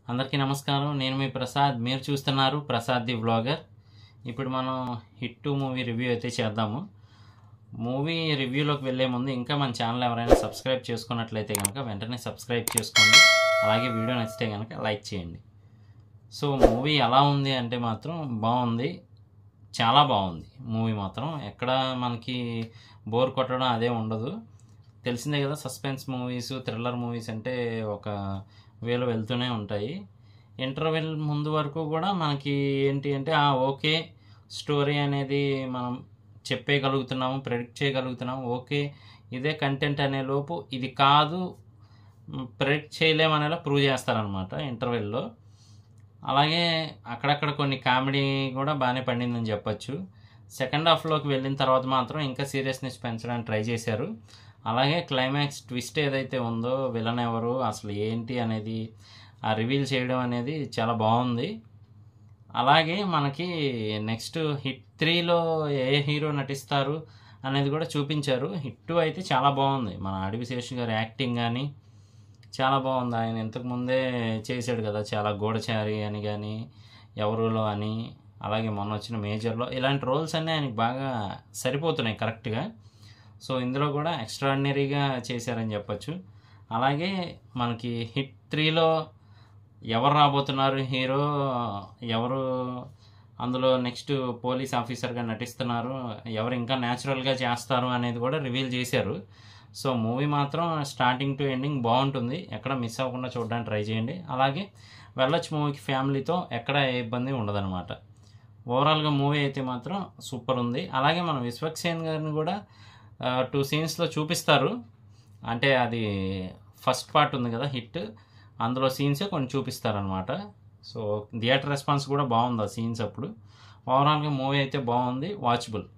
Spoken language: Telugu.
అందరికీ నమస్కారం నేను మీ ప్రసాద్ మీరు చూస్తున్నారు ప్రసాద్ ది వ్లాగర్ ఇప్పుడు మనం హిట్ టూ మూవీ రివ్యూ అయితే చేద్దాము మూవీ రివ్యూలోకి వెళ్ళే ముందు ఇంకా మన ఛానల్ ఎవరైనా సబ్స్క్రైబ్ చేసుకున్నట్లయితే కనుక వెంటనే సబ్స్క్రైబ్ చేసుకోండి అలాగే వీడియో నచ్చితే కనుక లైక్ చేయండి సో మూవీ ఎలా ఉంది అంటే మాత్రం బాగుంది చాలా బాగుంది మూవీ మాత్రం ఎక్కడ మనకి బోర్ కొట్టడం అదే ఉండదు తెలిసిందే కదా సస్పెన్స్ మూవీస్ థ్రిల్లర్ మూవీస్ అంటే ఒక వేలు వెళ్తూనే ఉంటాయి ఇంటర్వెల్ ముందు వరకు కూడా మనకి ఏంటి అంటే ఆ ఓకే స్టోరీ అనేది మనం చెప్పేయగలుగుతున్నాము ప్రెడిక్ట్ చేయగలుగుతున్నాము ఓకే ఇదే కంటెంట్ అనే లోపు ఇది కాదు ప్రెడిక్ట్ చేయలేమనేలా ప్రూవ్ చేస్తారనమాట ఇంటర్వెల్లో అలాగే అక్కడక్కడ కొన్ని కామెడీ కూడా బాగానే పండిందని చెప్పొచ్చు సెకండ్ హాఫ్లోకి వెళ్ళిన తర్వాత మాత్రం ఇంకా సీరియస్నెస్ పెంచడానికి ట్రై చేశారు అలాగే క్లైమాక్స్ ట్విస్ట్ ఏదైతే ఉందో విలన్ ఎవరు అసలు ఏంటి అనేది ఆ రివీల్ చేయడం అనేది చాలా బాగుంది అలాగే మనకి నెక్స్ట్ హిట్ త్రీలో ఏ హీరో నటిస్తారు అనేది కూడా చూపించారు హిట్ టూ అయితే చాలా బాగుంది మన అడవి శేషు గారి యాక్టింగ్ కానీ చాలా బాగుంది ఆయన ఇంతకు ముందే చేశాడు కదా చాలా గూఢచారి అని కానీ ఎవరులో అని అలాగే మొన్న వచ్చిన మేజర్లో ఇలాంటి రోల్స్ అన్నీ ఆయనకి బాగా సరిపోతున్నాయి కరెక్ట్గా సో ఇందులో కూడా ఎక్స్ట్రాడినరీగా చేశారని చెప్పొచ్చు అలాగే మనకి హిట్ త్రీలో ఎవరు రాబోతున్నారు హీరో ఎవరు అందులో నెక్స్ట్ పోలీస్ ఆఫీసర్గా నటిస్తున్నారు ఎవరు ఇంకా న్యాచురల్గా చేస్తారు అనేది కూడా రివీల్ చేశారు సో మూవీ మాత్రం స్టార్టింగ్ టు ఎండింగ్ బాగుంటుంది ఎక్కడ మిస్ అవ్వకుండా చూడడానికి ట్రై చేయండి అలాగే వెళ్ళొచ్చు మూవీకి ఫ్యామిలీతో ఎక్కడ ఏ ఇబ్బంది ఉండదన్నమాట ఓవరాల్గా మూవీ అయితే మాత్రం సూపర్ ఉంది అలాగే మన విశ్వక్సేన్ గారిని కూడా టూ సీన్స్లో చూపిస్తారు అంటే అది ఫస్ట్ పార్ట్ ఉంది కదా హిట్ అందులో సీన్సే కొన్ని చూపిస్తారనమాట సో థియేటర్ రెస్పాన్స్ కూడా బాగుంది ఆ సీన్స్ అప్పుడు ఓవరాల్గా మూవీ అయితే బాగుంది వాచబుల్